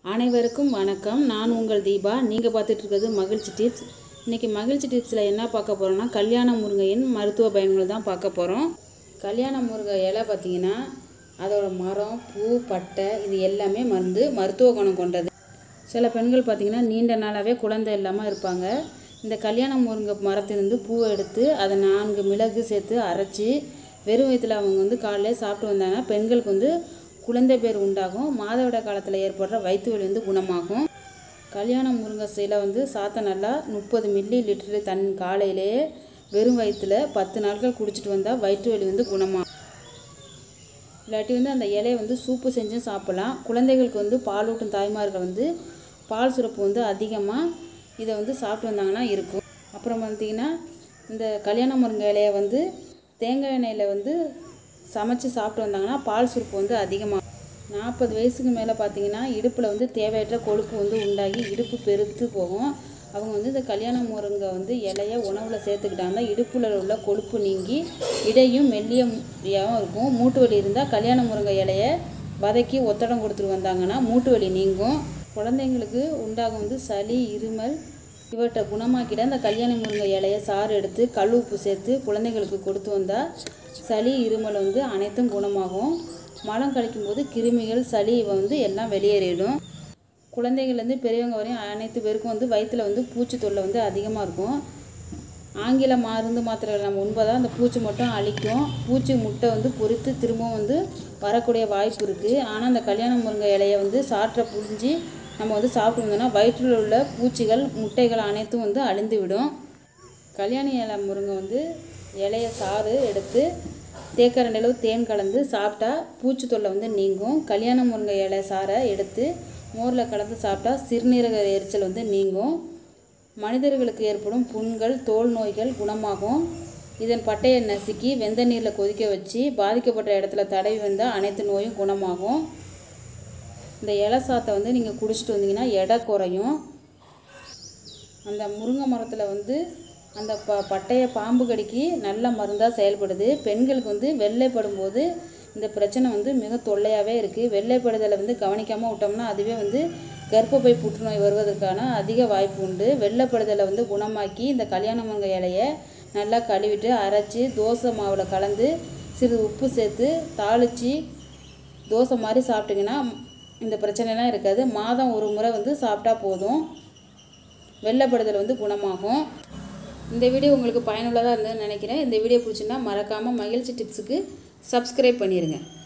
அனைவருக்கும் வணக்கம் நான் உங்கள் தீபா நீங்கள் பார்த்துட்டு இருக்கிறது மகிழ்ச்சி டிப்ஸ் இன்றைக்கி மகிழ்ச்சி டிப்ஸில் என்ன பார்க்க போகிறோம்னா கல்யாண முருங்கையின் மருத்துவ பயன்கள் தான் பார்க்க போகிறோம் கல்யாண முருங்கை இலை பார்த்திங்கன்னா அதோட மரம் பூ பட்டை இது எல்லாமே மருந்து மருத்துவ குணம் கொண்டது சில பெண்கள் பார்த்திங்கன்னா நீண்ட நாளாகவே குழந்தை இல்லாமல் இருப்பாங்க இந்த கல்யாண முருங்கை மரத்திலிருந்து பூவை எடுத்து அதை நான்கு மிளகு சேர்த்து அரைச்சி வெறும் வயிற்றில் அவங்க வந்து காலையிலே சாப்பிட்டு வந்தாங்கன்னா பெண்களுக்கு வந்து குழந்தை பேர் உண்டாகும் மாதவிட காலத்தில் ஏற்படுற வயிற்று வலி வந்து குணமாகும் கல்யாண முருங்கை சீலை வந்து சாத்த நல்லா முப்பது மில்லி லிட்டரு தன் காலையிலேயே வெறும் வயிற்றில் பத்து நாட்கள் குடிச்சிட்டு வந்தால் வயிற்று வலி வந்து குணமாகும் இல்லாட்டி வந்து அந்த இலையை வந்து சூப்பு செஞ்சும் சாப்பிடலாம் குழந்தைகளுக்கு வந்து பாலூட்டும் தாய்மார்கள் வந்து பால் சுரப்பு வந்து அதிகமாக இதை வந்து சாப்பிட்டு வந்தாங்கன்னா இருக்கும் அப்புறம் பார்த்தீங்கன்னா இந்த கல்யாண முருங்கை இலையை வந்து தேங்காய் எண்ணெயில் வந்து சமைச்சு சாப்பிட்டு வந்தாங்கன்னா பால் சுரப்பு வந்து அதிகமாக நாற்பது வயசுக்கு மேலே பார்த்தீங்கன்னா இடுப்பில் வந்து தேவையற்ற கொழுப்பு வந்து உண்டாகி இடுப்பு பெருத்து போகும் அவங்க வந்து இந்த கல்யாண முருங்கை வந்து இலைய உணவில் சேர்த்துக்கிட்டாங்கன்னா இடுப்பில் உள்ள கொழுப்பு நீங்கி இடையும் மெல்லியாகவும் இருக்கும் மூட்டு வலி இருந்தால் கல்யாண முருங்கை இலைய வதக்கி ஒத்தடம் கொடுத்துட்டு வந்தாங்கன்னா மூட்டு வலி நீங்கும் குழந்தைங்களுக்கு உண்டாகும் வந்து சளி இருமல் இவற்றை குணமாக்கிட இந்த கல்யாண முருங்கை இலைய சாறு எடுத்து கல் உப்பு சேர்த்து குழந்தைங்களுக்கு கொடுத்து வந்தால் சளி இருமல் வந்து அனைத்தும் குணமாகும் மலம் கழிக்கும்போது கிருமிகள் சளி இவை வந்து எல்லாம் வெளியேறிடும் குழந்தைகள்லேருந்து பெரியவங்க வரையும் அனைத்து பேருக்கும் வந்து வயிற்றில் வந்து பூச்சி தொல்லை வந்து அதிகமாக இருக்கும் ஆங்கில மருந்து மாத்திரைகள் நம்ம உண்பதால் அந்த பூச்சி மட்டும் அழிக்கும் பூச்சி முட்டை வந்து பொறித்து திரும்பவும் வந்து வரக்கூடிய வாய்ப்பு இருக்குது ஆனால் அந்த கல்யாண முருங்கை இலையை வந்து சாற்றை புழிஞ்சு நம்ம வந்து சாப்பிட்டு வந்தோம்னா வயிற்றில் உள்ள பூச்சிகள் முட்டைகள் அனைத்தும் வந்து அழிந்து விடும் கல்யாணி இலை முருங்கை வந்து இலைய சாறு எடுத்து தேக்கரண்டிலவு தேன் கலந்து சாப்பிட்டா பூச்சி தொல்லை வந்து நீங்கும் கல்யாண முருங்கை இலை சாறை எடுத்து மோரில் கலந்து சாப்பிட்டா சிறுநீரக எரிச்சல் வந்து நீங்கும் மனிதர்களுக்கு ஏற்படும் புண்கள் தோல் நோய்கள் குணமாகும் இதன் பட்டையை நசுக்கி வெந்த நீரில் கொதிக்க வச்சு பாதிக்கப்பட்ட இடத்துல தடவி வந்தால் அனைத்து நோயும் குணமாகும் இந்த இலை சாத்தை வந்து நீங்கள் குடிச்சிட்டு வந்தீங்கன்னா எடை குறையும் அந்த முருங்கை மரத்தில் வந்து அந்த ப பட்டைய பாம்பு கடிக்கு நல்ல மருந்தாக செயல்படுது பெண்களுக்கு வந்து வெள்ளைப்படும் போது இந்த பிரச்சனை வந்து மிக தொல்லையாகவே இருக்குது வெள்ளைப்படுதலை வந்து கவனிக்காமல் விட்டோம்னா அதுவே வந்து கர்ப்பப்பை புற்றுநோய் வருவதற்கான அதிக வாய்ப்பு உண்டு வெள்ளைப்படுதலை வந்து குணமாக்கி இந்த கல்யாண முருங்கை இலையை நல்லா கழுவிட்டு அரைச்சி தோசை மாவில் கலந்து சிறிது உப்பு சேர்த்து தாளித்து தோசை மாதிரி சாப்பிட்டிங்கன்னா இந்த பிரச்சனைலாம் இருக்காது மாதம் ஒரு முறை வந்து சாப்பிட்டா போதும் வெள்ளைப்படுதல் வந்து குணமாகும் இந்த வீடியோ உங்களுக்கு பயனுள்ளதாக இருந்ததுன்னு நினைக்கிறேன் இந்த வீடியோ பிடிச்சிருந்தா மறக்காமல் மகிழ்ச்சி டிப்ஸுக்கு சப்ஸ்கிரைப் பண்ணிடுங்க